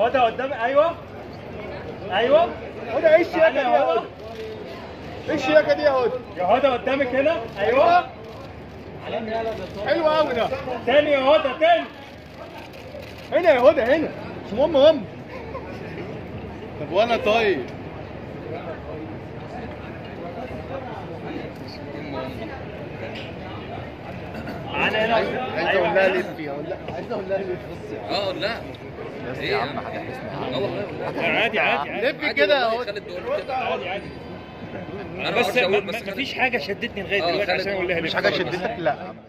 هدى قدام ايوه ايوه هدى ايه الشياكه دي تعالى يا يا هدى؟ هدى ايه الشياكه دي يا هدى؟ يا هدى قدامك هنا ايوه حلو قوي ده تاني يا هدى تاني هنا يا هدى هنا مش مهم هم طب وانا طيب تعالى هنا عايز أيوة. اقول لها لفي اقول لها عايز اقول لها لفي بص يا اه لا بس ايه يا يا عم عم هتحبسني اه والله والله عادي عادي عادي لفي كده يا هدى خالد بيقول كده عادي عادي انا بس معرفش أقول، ما- بس ما فيش حاجه شدتني لغايه آه، دلوقتي خالد عشان اقول لها مش ليه. حاجه شدتك لا